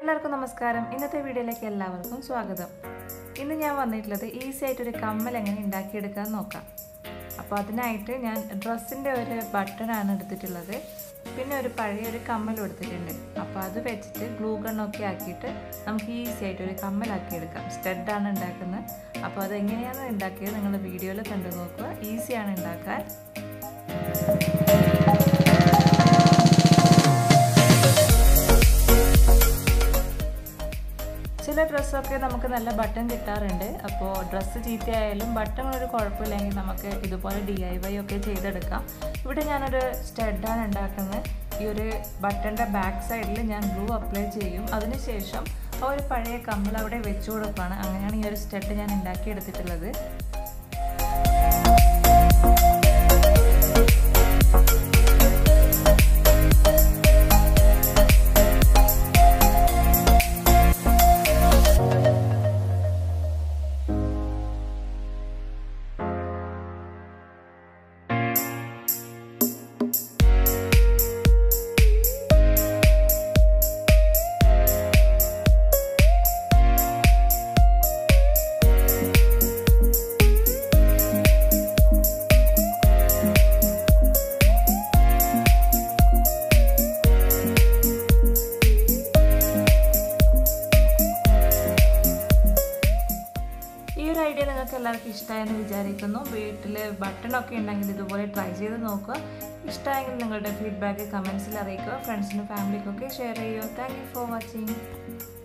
എല്ലാവർക്കും നമസ്കാരം ഇന്നത്തെ വീഡിയോയിലേക്ക് എല്ലാവർക്കും സ്വാഗതം ഇന്ന് ഞാൻ വന്നിട്ടുള്ളത് ഈസി ആയിട്ടൊരു കമ്മൽ എങ്ങനെ ഉണ്ടാക്കിയെടുക്കാൻ നോക്കാം അപ്പോൾ അതിനായിട്ട് ഞാൻ ഡ്രസ്സിൻ്റെ ഒരു ബട്ടണാണ് എടുത്തിട്ടുള്ളത് പിന്നെ ഒരു പഴയ ഒരു കമ്മലും എടുത്തിട്ടുണ്ട് അപ്പോൾ അത് വെച്ചിട്ട് ഗ്ലൂ ഗണ്ണൊക്കെ ആക്കിയിട്ട് നമുക്ക് ഈസി ആയിട്ട് ഒരു കമ്മലാക്കി എടുക്കാം സ്റ്റഡാണ് ഉണ്ടാക്കുന്നത് അപ്പോൾ അത് എങ്ങനെയാണ് ഉണ്ടാക്കിയത് നിങ്ങൾ വീഡിയോയിൽ കണ്ടു നോക്കുക ഈസിയാണ് ഉണ്ടാക്കാൻ ചില ഡ്രസ്സൊക്കെ നമുക്ക് നല്ല ബട്ടൺ കിട്ടാറുണ്ട് അപ്പോൾ ഡ്രസ്സ് ചീത്തയായാലും ബട്ടൺ ഒരു കുഴപ്പമില്ലെങ്കിൽ നമുക്ക് ഇതുപോലെ ഡി ഐ വൈ ഒക്കെ ചെയ്തെടുക്കാം ഇവിടെ ഞാനൊരു സ്റ്റഡാണ് ഉണ്ടാക്കുന്നത് ഈ ഒരു ബട്ടൻ്റെ ബാക്ക് സൈഡിൽ ഞാൻ ഗ്ലൂ അപ്ലൈ ചെയ്യും അതിനുശേഷം ആ ഒരു പഴയ കമ്മൽ അവിടെ വെച്ചു കൊടുക്കുകയാണ് അങ്ങനെയാണ് ഈ ഒരു സ്റ്റഡ് ഞാൻ ഉണ്ടാക്കിയെടുത്തിട്ടുള്ളത് ഈ ഒരു ഐഡിയ നിങ്ങൾക്ക് എല്ലാവർക്കും ഇഷ്ടമായെന്ന് വിചാരിക്കുന്നു വീട്ടിൽ ബട്ടണൊക്കെ ഉണ്ടെങ്കിൽ ഇതുപോലെ ട്രൈ ചെയ്ത് നോക്കുക ഇഷ്ടമായെങ്കിൽ നിങ്ങളുടെ ഫീഡ്ബാക്ക് കമൻസിൽ അറിയിക്കുക ഫ്രണ്ട്സിനും ഫാമിലിക്കൊക്കെ ഷെയർ ചെയ്യുക താങ്ക് യു ഫോർ വാച്ചിങ്